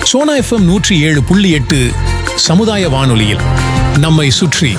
Sona FM நூற்றி ஏழு புள்ளி எட்டு சமுதாய வானொலியில் நம்மை சுற்றி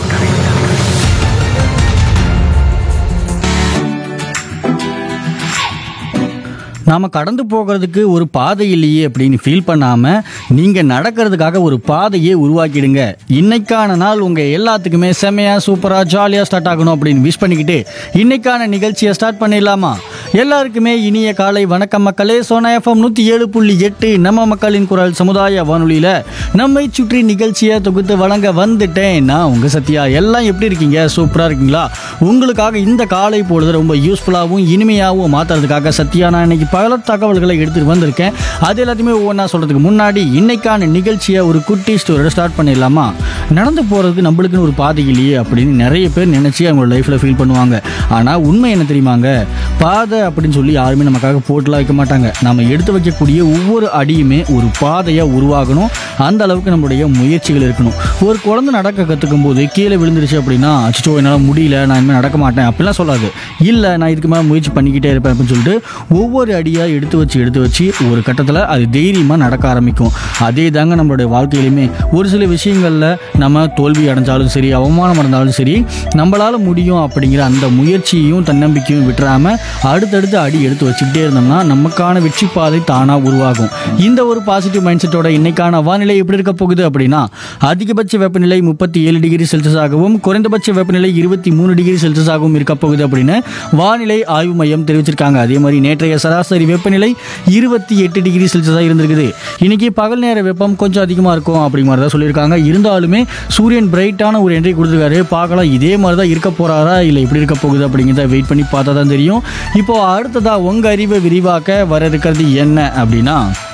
நாம் கடந்து போகிறதுக்கு ஒரு பாதை இல்லையே அப்படின்னு ஃபீல் பண்ணாமல் நீங்கள் நடக்கிறதுக்காக ஒரு பாதையே உருவாக்கிடுங்க இன்னைக்கான நாள் உங்கள் எல்லாத்துக்குமே செமையாக சூப்பராக ஜாலியாக ஸ்டார்ட் ஆகணும் அப்படின்னு விஷ் பண்ணிக்கிட்டு இன்னைக்கான நிகழ்ச்சியை ஸ்டார்ட் பண்ணிடலாமா எல்லாருக்குமே இனிய காலை வணக்கம் மக்களே சோனா எஃப்எம் நூற்றி ஏழு புள்ளி எட்டு நம்ம மக்களின் குரல் சமுதாய வானொலியில் நம்மை சுற்றி நிகழ்ச்சியை தொகுத்து வழங்க வந்துட்டேன் நான் உங்கள் சத்யா எல்லாம் எப்படி இருக்கீங்க சூப்பராக இருக்கீங்களா உங்களுக்காக இந்த காலை பொழுது ரொம்ப யூஸ்ஃபுல்லாகவும் இனிமையாகவும் மாற்றுறதுக்காக சத்யா நான் இன்னைக்கு பல தகவல்களை எடுத்துகிட்டு வந்திருக்கேன் அது எல்லாத்தையுமே ஒவ்வொன்றா சொல்கிறதுக்கு முன்னாடி இன்னைக்கான நிகழ்ச்சியை ஒரு குட்டி ஸ்டோரியோட ஸ்டார்ட் பண்ணிடலாமா நடந்து போகிறதுக்கு நம்மளுக்குன்னு ஒரு பாதை இல்லையே அப்படின்னு நிறைய பேர் நினச்சி அவங்களோட லைஃப்பில் ஃபீல் பண்ணுவாங்க ஆனால் உண்மை என்ன தெரியுமாங்க பாதை அப்படின்னு சொல்லி யாருமே நமக்காக போட்டுலாம் வைக்க மாட்டாங்க நம்ம எடுத்து வைக்கக்கூடிய ஒவ்வொரு அடியுமே ஒரு பாதையாக உருவாகணும் அந்த அளவுக்கு நம்மளுடைய முயற்சிகள் இருக்கணும் ஒரு குழந்தை நடக்க கற்றுக்கும் போது கீழே விழுந்துருச்சு அப்படின்னா அச்சோ என்னால் முடியல நான் இனிமேல் நடக்க மாட்டேன் அப்படிலாம் சொல்லாது இல்லை நான் இதுக்கு மேலே முயற்சி பண்ணிக்கிட்டே இருப்பேன் அப்படின்னு சொல்லிட்டு ஒவ்வொரு அடியாக எடுத்து வச்சு எடுத்து வச்சு ஒரு கட்டத்தில் அது தைரியமாக நடக்க ஆரம்பிக்கும் அதே தாங்க நம்மளுடைய வாழ்க்கையிலுமே ஒரு சில விஷயங்களில் நம்ம தோல்வி அடைஞ்சாலும் சரி அவமானம் அடைஞ்சாலும் சரி நம்மளால் முடியும் அப்படிங்கிற அந்த முயற்சியையும் தன்னம்பிக்கையும் விட்டுறாம அடுத்தடுத்து அடி எடுத்து வச்சுக்கிட்டே இருந்தோம்னா நமக்கான வெற்றி பாதை தானாக உருவாகும் இந்த ஒரு பாசிட்டிவ் மைண்ட் செட்டோட இன்னைக்கான வானிலை எப்படி இருக்க போகுது அப்படின்னா அதிகபட்ச வெப்பநிலை முப்பத்தி ஏழு டிகிரி செல்சியஸாகவும் குறைந்தபட்ச வெப்பநிலை இருபத்தி மூணு டிகிரி செல்சியஸாகவும் இருக்க போகுது அப்படின்னு வானிலை ஆய்வு மையம் தெரிவிச்சிருக்காங்க அதே மாதிரி நேற்றைய சராசரி வெப்பநிலை இருபத்தி எட்டு டிகிரி செல்சியஸாக இருந்திருக்குது இன்னைக்கு பகல் நேர வெப்பம் கொஞ்சம் அதிகமாக இருக்கும் அப்படிங்கிற மாதிரி தான் சொல்லியிருக்காங்க இருந்தாலுமே சூரியன் பிரைட்டான ஒரு என்ட்ரி கொடுத்துருக்காரு பார்க்கலாம் இதே மாதிரி தான் இருக்க போறாரா இல்லை எப்படி இருக்க போகுது அப்படிங்கிறத வெயிட் பண்ணி பார்த்தா தான் தெரியும் இப்போ அடுத்ததா உங்க அறிவை விரிவாக்க வர இருக்கிறது என்ன அப்படின்னா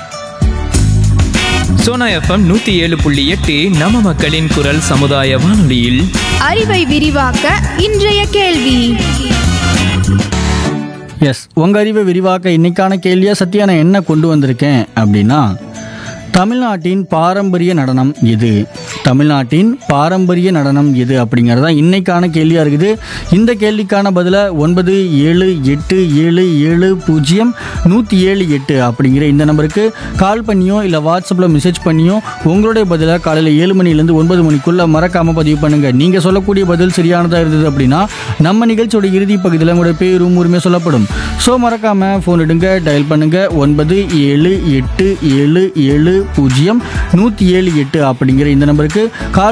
சோனா எஃப்எம் நூத்தி ஏழு புள்ளி எட்டு நம்ம மக்களின் குரல் சமுதாய வானொலியில் அறிவை விரிவாக்க இன்றைய கேள்வி எஸ் உங்க அறிவை விரிவாக்க இன்னைக்கான கேள்வியா சத்யா நான் என்ன கொண்டு வந்திருக்கேன் அப்படின்னா தமிழ்நாட்டின் பாரம்பரிய நடனம் எது தமிழ்நாட்டின் பாரம்பரிய நடனம் எது அப்படிங்கிறது தான் இன்னைக்கான கேள்வியாக இருக்குது இந்த கேள்விக்கான பதிலை ஒன்பது ஏழு எட்டு ஏழு ஏழு பூஜ்ஜியம் நூற்றி ஏழு எட்டு அப்படிங்கிற இந்த நம்பருக்கு கால் பண்ணியோ இல்லை வாட்ஸ்அப்பில் மெசேஜ் பண்ணியோ உங்களுடைய பதிலை காலையில் ஏழு மணிலேருந்து ஒன்பது மணிக்குள்ளே மறக்காமல் பதிவு பண்ணுங்கள் நீங்கள் சொல்லக்கூடிய பதில் சரியானதாக இருந்தது அப்படின்னா நம்ம நிகழ்ச்சியோட இறுதி பகுதியில் உங்களுடைய பேரும் உரிமை சொல்லப்படும் ஸோ மறக்காமல் ஃபோன் எடுங்க டயல் பண்ணுங்கள் ஒன்பது ஏழு எட்டு ஏழு ஏழு பூஜ்ஜியம் நூற்றி ஏழு எட்டு அப்படிங்கிற இந்த நம்பருக்கு கால்